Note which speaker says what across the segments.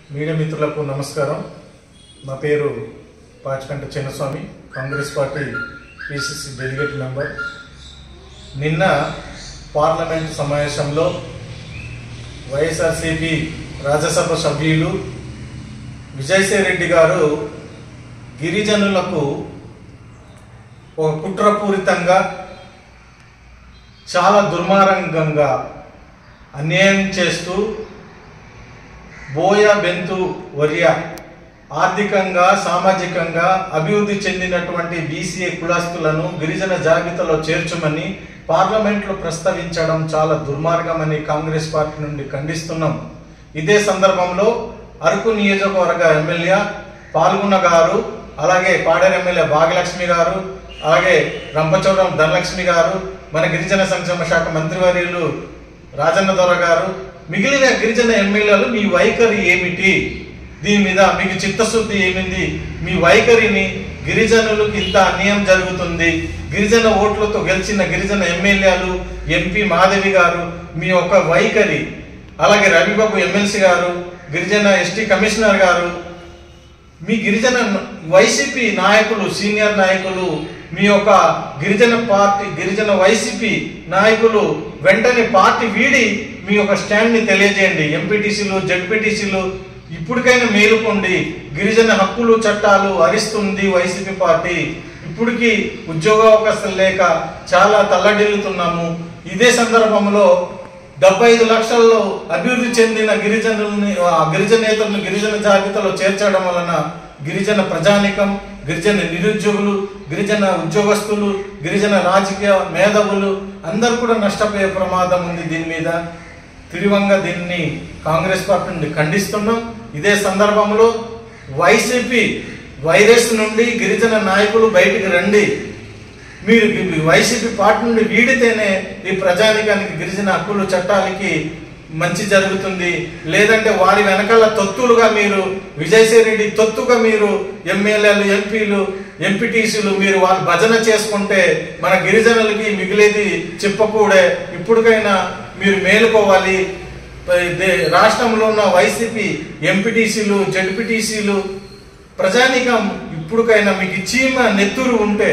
Speaker 1: Media మిత్రులకు నమస్కారం నా పేరు Pachikanta Chinnaswamy Congress party PCC delegate member నిన్న పార్లమెంట్ సమావేశంలో వైఎస్ఆర్సిపి రాజ్యసభ సభ్యులు విజయసాయి రెడ్డి గారు గిరిజనులకు ఒక కుట్రపూరితంగా చాలా దుర్మార్గంగా అన్యాయం చేస్తూ బోయ బెంతు వర్య ఆర్థికంగా సామాజికంగా అభివృద్ధి చెందినటువంటి బీసీఏ కులస్తులను గిరిజన జాబితాలో చేర్చమని పార్లమెంట్లో ప్రస్తావించడం చాలా దుర్మార్గమని కాంగ్రెస్ పార్టీ నుండి ఖండిస్తున్నాం ఇదే సందర్భంలో అరకు నియోజకవర్గ ఎమ్మెల్యే పాల్గొన్న గారు అలాగే పాడేరు ఎమ్మెల్యే భాగ్యలక్ష్మి గారు అలాగే రంపచోడవరం ధనలక్ష్మి గారు మన గిరిజన సంక్షేమ శాఖ మంత్రివర్యులు రాజన్న దొర గారు మిగిలిన గిరిజన ఎమ్మెల్యేలు మీ వైఖరి ఏమిటి దీని మీద మీకు చిత్తశుద్ధి ఏమింది మీ వైఖరిని గిరిజనులకు ఇంత అన్యాయం జరుగుతుంది గిరిజన ఓట్లతో గెలిచిన గిరిజన ఎమ్మెల్యేలు ఎంపీ మాధవి గారు మీ యొక్క వైఖరి అలాగే రవిబాబు ఎమ్మెల్సీ గారు గిరిజన ఎస్టీ కమిషనర్ గారు మీ గిరిజన వైసీపీ నాయకులు సీనియర్ నాయకులు మీ యొక్క గిరిజన పార్టీ గిరిజన వైసీపీ నాయకులు వెంటనే పార్టీ వీడి మీ యొక్క స్టాండ్ ని తెలియజేయండి ఎంపీటీసీలు జడ్పీటీసీలు ఇప్పటికైనా మేలుకోండి గిరిజన హక్కులు చట్టాలు హరిస్తుంది వైసీపీ పార్టీ ఇప్పటికి ఉద్యోగావకాశాలు లేక చాలా తల్లడిల్లుతున్నాము ఇదే సందర్భంలో డెబ్బై ఐదు లక్షల్లో అభివృద్ధి చెందిన గిరిజనుల్ని ఆ గిరిజనేతలను గిరిజన జాబితాలో చేర్చడం వలన గిరిజన ప్రజానికం గిరిజన నిరుద్యోగులు గిరిజన ఉద్యోగస్తులు గిరిజన రాజకీయ మేధావులు అందరు కూడా నష్టపోయే ప్రమాదం ఉంది దీని మీద తీవ్రంగా దీన్ని కాంగ్రెస్ పార్టీ నుండి ఖండిస్తున్నాం ఇదే సందర్భంలో వైసీపీ వైరస్ నుండి గిరిజన నాయకులు బయటికి రండి మీరు ఈ వైసీపీ పార్టీ నుండి వీడితేనే ఈ ప్రజానికానికి గిరిజన హక్కులు చట్టాలకి మంచి జరుగుతుంది లేదంటే వారి వెనకాల తొత్తులుగా మీరు విజయసాయి రెడ్డి తొత్తుగా మీరు ఎమ్మెల్యేలు ఎంపీలు ఎంపీటీసీలు మీరు వాళ్ళు భజన చేసుకుంటే మన గిరిజనులకి మిగిలేది చెప్పకూడే ఇప్పటికైనా మీరు మేలుకోవాలి దే- రాష్ట్రంలో ఉన్న వైసీపీ ఎంపీటీసీలు జడ్పీటీసీలు ప్రజానికం ఇప్పటికైనా మీకు చీమ నెత్తురు ఉంటే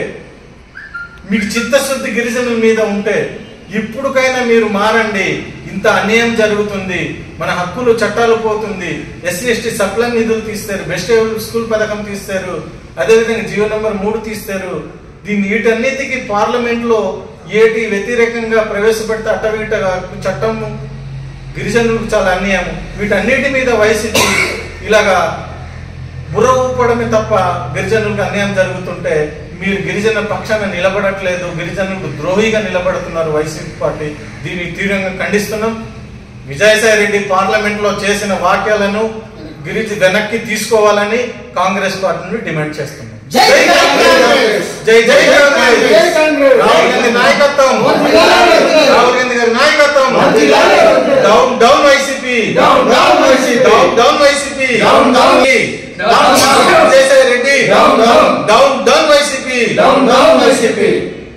Speaker 1: మీకు చిత్తశుద్ధి గిరిజనుల మీద ఉంటే ఇప్పటికైనా మీరు మారండి ఇంత అన్యాయం జరుగుతుంది మన హక్కులు చట్టాలు పోతుంది ఎస్సీ ఎస్టీ సప్లై నిధులు తీస్తారు బెస్ట్ స్కూల్ పథకం తీస్తారు అదేవిధంగా జియో నెంబర్ మూడు తీస్తారు దీన్ని వీటన్నిటికీ పార్లమెంట్ లో ఏటి వ్యతిరేకంగా ప్రవేశపెడితే అట్టవీట చట్టం గిరిజనులకు చాలా అన్యాయం వీటన్నిటి మీద వైసీపీ ఇలాగా బుర్ర ఊపడమే తప్ప గిరిజనులకు అన్యాయం జరుగుతుంటే మీరు గిరిజన పక్షాన నిలబడట్లేదు గిరిజనులకు ద్రోహిగా నిలబడుతున్నారు వైసీపీ పార్టీ దీన్ని తీవ్రంగా ఖండిస్తున్నాం విజయసాయి రెడ్డి పార్లమెంట్ లో చేసిన వాక్యాలను గిరిజ వెనక్కి తీసుకోవాలని కాంగ్రెస్ పార్టీ నుండి డిమాండ్ చేస్తున్నాం
Speaker 2: జై కాంగ్రెస్!
Speaker 1: జై జై కాంగ్రెస్
Speaker 2: జై కాంగ్రెస్!
Speaker 1: రాహుల్ గాంధీ నాయకత్వం
Speaker 2: వర్ధిల్లాలి!
Speaker 1: రాహుల్ గాంధీ గారి నాయకత్వం
Speaker 2: వర్ధిల్లాలి!
Speaker 1: Down down YCP
Speaker 2: down down YCP!
Speaker 1: Down down YCP
Speaker 2: down down!
Speaker 1: Down down Vijayasai Reddy
Speaker 2: down down!
Speaker 1: Down down YCP
Speaker 2: down down YCP